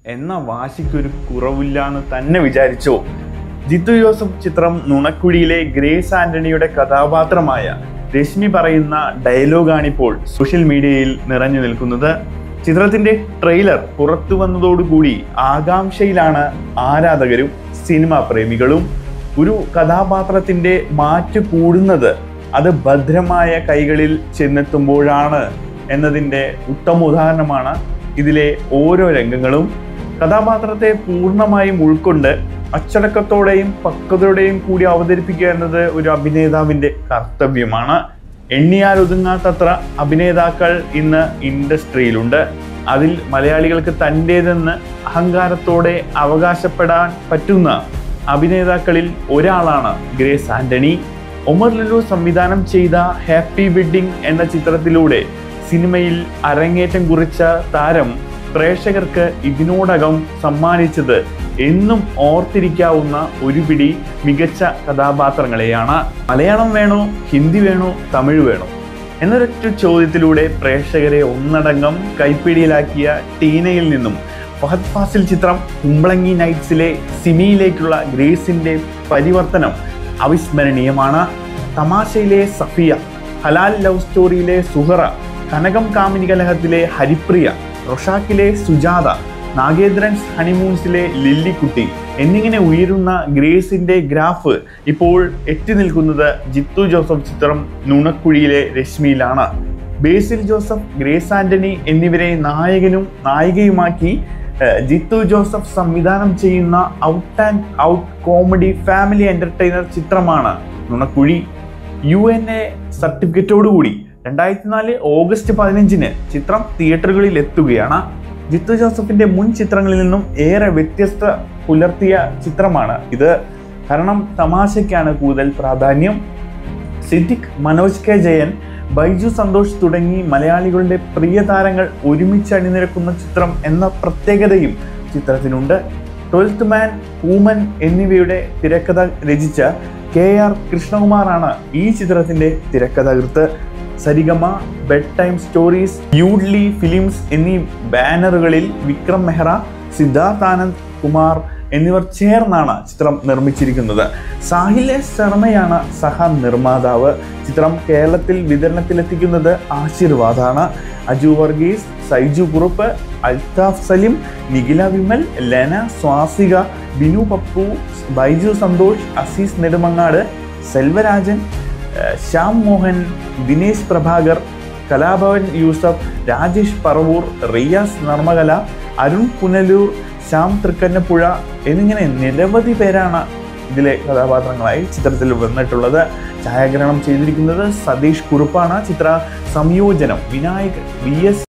എന്ന വാശിക്കൊരു കുറവില്ലാന്ന് തന്നെ വിചാരിച്ചോ ജിത്തു ജോസഫ് ചിത്രം നുണക്കുഴിയിലെ ഗ്രേസ് ആന്റണിയുടെ കഥാപാത്രമായ രശ്മി പറയുന്ന ഡയലോഗാണിപ്പോൾ സോഷ്യൽ മീഡിയയിൽ നിറഞ്ഞു നിൽക്കുന്നത് ചിത്രത്തിന്റെ ട്രെയിലർ പുറത്തു വന്നതോടുകൂടി ആകാംക്ഷയിലാണ് ആരാധകരും സിനിമാ പ്രേമികളും ഒരു കഥാപാത്രത്തിന്റെ മാറ്റു കൂടുന്നത് അത് ഭദ്രമായ കൈകളിൽ ചെന്നെത്തുമ്പോഴാണ് എന്നതിൻ്റെ ഉത്തമ ഉദാഹരണമാണ് ഇതിലെ ഓരോ രംഗങ്ങളും കഥാപാത്രത്തെ പൂർണ്ണമായും ഉൾക്കൊണ്ട് അച്ചടക്കത്തോടെയും പക്വതയോടെയും കൂടി അവതരിപ്പിക്കുക എന്നത് ഒരു അഭിനേതാവിൻ്റെ കർത്തവ്യമാണ് എണ്ണിയാൽ ഒതുങ്ങാത്തത്ര അഭിനേതാക്കൾ ഇന്ന് ഇൻഡസ്ട്രിയിലുണ്ട് അതിൽ മലയാളികൾക്ക് തൻ്റേതെന്ന് അഹങ്കാരത്തോടെ അവകാശപ്പെടാൻ പറ്റുന്ന അഭിനേതാക്കളിൽ ഒരാളാണ് ഗ്രേസ് ആന്റണി ഒമർ ലുലു സംവിധാനം ചെയ്ത ഹാപ്പി വെഡ്ഡിംഗ് എന്ന ചിത്രത്തിലൂടെ സിനിമയിൽ അരങ്ങേറ്റം കുറിച്ച താരം പ്രേക്ഷകർക്ക് ഇതിനോടകം സമ്മാനിച്ചത് എന്നും ഓർത്തിരിക്കാവുന്ന ഒരു പിടി മികച്ച കഥാപാത്രങ്ങളെയാണ് മലയാളം വേണോ ഹിന്ദി വേണോ തമിഴ് വേണോ എന്നൊരൊറ്റ ചോദ്യത്തിലൂടെ പ്രേക്ഷകരെ ഒന്നടങ്കം കൈപ്പിടിയിലാക്കിയ ടീനയിൽ നിന്നും ഫഹദ് ഫാസിൽ ചിത്രം കുമ്പളങ്ങി നൈറ്റ്സിലെ സിമിയിലേക്കുള്ള ഗ്രേസിന്റെ പരിവർത്തനം അവിസ്മരണീയമാണ് തമാശയിലെ സഫിയ ഹലാൽ ലവ് സ്റ്റോറിയിലെ സുഹറ കനകം കാമിനി കലഹത്തിലെ ഹരിപ്രിയ റൊഷാക്കിലെ സുജാത നാഗേന്ദ്രൻസ് ഹണിമൂൺസിലെ ലില്ലിക്കുട്ടി എന്നിങ്ങനെ ഉയരുന്ന ഗ്രേസിന്റെ ഗ്രാഫ് ഇപ്പോൾ എത്തി നിൽക്കുന്നത് ജിത്തു ജോസഫ് ചിത്രം നുണക്കുഴിയിലെ രശ്മിയിലാണ് ബേസിൽ ജോസഫ് ഗ്രേസ് ആന്റണി എന്നിവരെ നായകനും നായികയുമാക്കി ഏഹ്, ജിത്തു ജോസഫ് സംവിധാനം ചെയ്യുന്ന out and out comedy family entertainer ചിത്രമാണ് നുണക്കുഴി യു എൻ എ സർട്ടിഫിക്കറ്റോടുകൂടി രണ്ടായിരത്തി നാല് ഓഗസ്റ്റ് പതിനഞ്ചിന് ചിത്രം തിയേറ്ററുകളിൽ എത്തുകയാണ് ജിത്തു ജോസഫിന്റെ മുൻ ചിത്രങ്ങളിൽ നിന്നും ഏറെ വ്യത്യസ്ത പുലർത്തിയ ചിത്രമാണ് ഇത് കാരണം തമാശയ്ക്കാണ് കൂടുതൽ പ്രാധാന്യം സിദ്ദിഖ് മനോജ് കെ ജയൻ ബൈജു സന്തോഷ് തുടങ്ങി മലയാളികളുടെ പ്രിയ താരങ്ങൾ ഒരുമിച്ച് അണിനിരക്കുന്ന ചിത്രം എന്ന പ്രത്യേകതയും ചിത്രത്തിനുണ്ട് ട്വൽത്ത് മാൻ പൂമൻ എന്നിവയുടെ തിരക്കഥ രചിച്ച കെ ആർ കൃഷ്ണകുമാറാണ് ഈ ചിത്രത്തിന്റെ തിരക്കഥാകൃത്ത് Saregama bed time stories Yoodlee films എന്നീ ബാനറുകളിൽ വിക്രം മെഹ്റ സിദ്ധാർത്ഥ് ആനന്ദ് കുമാർ എന്നിവർ ചേർന്നാണ് ചിത്രം നിർമ്മിച്ചിരിക്കുന്നത് സാഹിലെ ശർമ്മയാണ് സഹ നിർമ്മാതാവ് ചിത്രം കേരളത്തിൽ വിതരണത്തിലെത്തിക്കുന്നത് ആശീർവാദാണ് അജു വർഗീസ് സൈജു കുറുപ്പ് അൽതാഫ് സലിം നിഖില വിമൽ ലെന സ്വാസിക ബിനു പപ്പു ബൈജു സന്തോഷ് അസീസ് നെടുമങ്ങാട് സെൽവരാജൻ ഏഹ് ശ്യാം മോഹൻ ദിനേശ് പ്രഭാകർ കലാഭവൻ യൂസഫ് രാജേഷ് പറവൂർ റിയാസ് നർമ്മകല അരുൺ പുനലൂർ ശ്യാം തൃക്കന്നപ്പുഴ എന്നിങ്ങനെ നിരവധി പേരാണ് ഇതിലെ കഥാപാത്രങ്ങളായി ചിത്രത്തിൽ വന്നിട്ടുള്ളത് ഛായാഗ്രഹണം ചെയ്തിരിക്കുന്നത് സതീഷ് കുറുപ്പാണ് ചിത്ര സംയോജനം വിനായക് വി എസ്